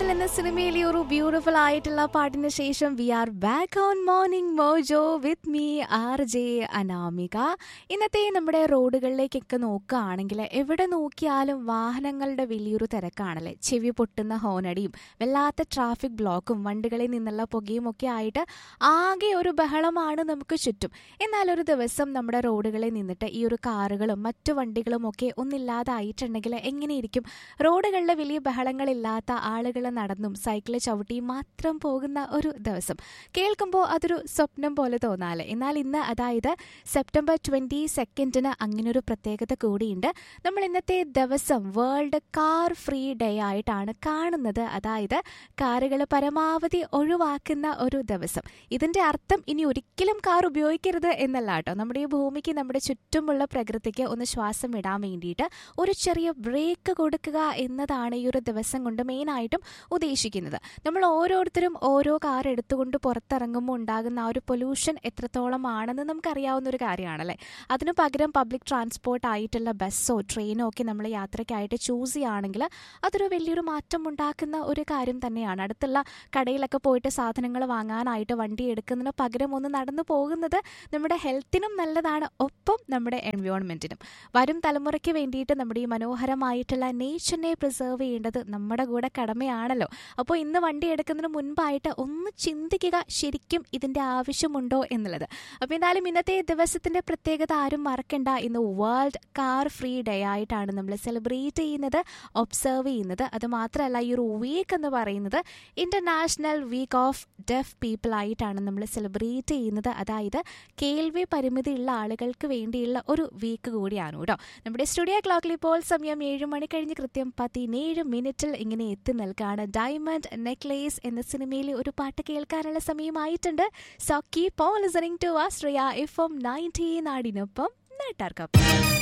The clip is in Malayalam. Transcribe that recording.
കാട്ടിൽ എന്ന സിനിമയിലെ ഒരു ബ്യൂട്ടിഫുൾ ആയിട്ടുള്ള പാട്ടിന് ശേഷം we are back on morning mojo with me R J Anamika ഇന്നത്തെ നമ്മുടെ റോഡുകളിലേക്കൊക്കെ നോക്കുകയാണെങ്കിൽ എവിടെ നോക്കിയാലും വാഹനങ്ങളുടെ വലിയൊരു തിരക്കാണല്ലേ ചെവി പൊട്ടുന്ന ഹോണടിയും വല്ലാത്ത ട്രാഫിക് ബ്ലോക്കും വണ്ടികളിൽ നിന്നുള്ള പുകയും ഒക്കെ ആയിട്ട് ആകെ ഒരു ബഹളമാണ് നമുക്ക് ചുറ്റും എന്നാൽ ഒരു ദിവസം നമ്മുടെ റോഡുകളിൽ നിന്നിട്ട് ഈ ഒരു കാറുകളും മറ്റു വണ്ടികളും ഒക്കെ ഒന്നില്ലാതായിട്ടുണ്ടെങ്കിൽ എങ്ങനെയിരിക്കും റോഡുകളിലെ വലിയ ബഹളങ്ങളില്ലാത്ത ആളുകൾ നടന്നും സൈക്കിൾ ചവിട്ടിയും മാത്രം പോകുന്ന ഒരു ദിവസം കേൾക്കുമ്പോൾ അതൊരു സ്വപ്നം പോലെ തോന്നാല് എന്നാൽ ഇന്ന് അതായത് സെപ്റ്റംബർ ട്വന്റി സെക്കൻഡിന് അങ്ങനെ ഒരു പ്രത്യേകത കൂടിയുണ്ട് നമ്മൾ ഇന്നത്തെ ദിവസം വേൾഡ് കാർ ഫ്രീ ഡേ ആയിട്ടാണ് കാണുന്നത് അതായത് കാറുകൾ പരമാവധി ഒഴിവാക്കുന്ന ഒരു ദിവസം ഇതിന്റെ അർത്ഥം ഇനി ഒരിക്കലും കാർ ഉപയോഗിക്കരുത് എന്നല്ല കേട്ടോ നമ്മുടെ ഈ ഭൂമിക്ക് നമ്മുടെ ചുറ്റുമുള്ള പ്രകൃതിക്ക് ഒന്ന് ശ്വാസം വിടാൻ വേണ്ടിയിട്ട് ഒരു ചെറിയ ബ്രേക്ക് കൊടുക്കുക എന്നതാണ് ഈ ഒരു ദിവസം കൊണ്ട് മെയിനായിട്ടും ഉദ്ദേശിക്കുന്നത് നമ്മൾ ഓരോരുത്തരും ഓരോ കാർ എടുത്തുകൊണ്ട് പുറത്തിറങ്ങുമ്പോൾ ഉണ്ടാകുന്ന ആ ഒരു പൊല്യൂഷൻ എത്രത്തോളം ആണെന്ന് നമുക്കറിയാവുന്ന ഒരു കാര്യമാണല്ലേ അതിനു പകരം പബ്ലിക് ട്രാൻസ്പോർട്ട് ആയിട്ടുള്ള ബസ്സോ ട്രെയിനോ ഒക്കെ നമ്മൾ യാത്രയ്ക്കായിട്ട് ചൂസ് ചെയ്യുകയാണെങ്കിൽ അതൊരു വലിയൊരു മാറ്റം ഉണ്ടാക്കുന്ന ഒരു കാര്യം തന്നെയാണ് അടുത്തുള്ള കടയിലൊക്കെ പോയിട്ട് സാധനങ്ങൾ വാങ്ങാനായിട്ട് വണ്ടി എടുക്കുന്നതിന് പകരം ഒന്ന് നടന്നു പോകുന്നത് നമ്മുടെ ഹെൽത്തിനും നല്ലതാണ് ഒപ്പം നമ്മുടെ എൻവയോൺമെന്റിനും വരും തലമുറയ്ക്ക് വേണ്ടിയിട്ട് നമ്മുടെ ഈ മനോഹരമായിട്ടുള്ള നേച്ചറിനെ പ്രിസർവ് ചെയ്യേണ്ടത് നമ്മുടെ കൂടെ കടമയാണല്ലോ അപ്പോൾ ഇന്ന് വണ്ടി എടുക്കുന്നതിന് മുൻപായിട്ട് ഒന്ന് ചിന്തിക്കുക ശരിക്കും ഇതിൻ്റെ ആവശ്യമുണ്ടോ എന്നുള്ളത് അപ്പോൾ എന്തായാലും ഇന്നത്തെ ദിവസത്തിൻ്റെ പ്രത്യേകത ആരും മറക്കണ്ട ഇന്ന് വേൾഡ് കാർ ഫ്രീ ഡേ ആയിട്ടാണ് നമ്മൾ സെലിബ്രേറ്റ് ചെയ്യുന്നത് ഒബ്സർവ് ചെയ്യുന്നത് അത് മാത്രമല്ല ഈ ഒരു വീക്ക് എന്ന് പറയുന്നത് international week of deaf people ആയിട്ടാണ് നമ്മൾ സെലിബ്രേറ്റ് ചെയ്യുന്നത് അതായത് കേൾവി പരിമിതിയുള്ള ആളുകൾക്ക് വേണ്ടിയുള്ള ഒരു വീക്ക് കൂടിയാണ് കേട്ടോ നമ്മുടെ സ്റ്റുഡിയോ ക്ലോക്കിൽ ഇപ്പോൾ സമയം ഏഴ് മണി കഴിഞ്ഞ് കൃത്യം പതിനേഴ് മിനിറ്റിൽ ഇങ്ങനെ എത്തി നിൽക്കുകയാണ് ഡയമണ്ട് നെക്ലേസ് എന്ന സിനിമയിലെ ഒരു പാട്ട് കേൾക്കാനുള്ള സമയമായിട്ടുണ്ട് so keep on listening to Astria F M nineteen നാടിനൊപ്പം നാട്ടാർക്കൊപ്പം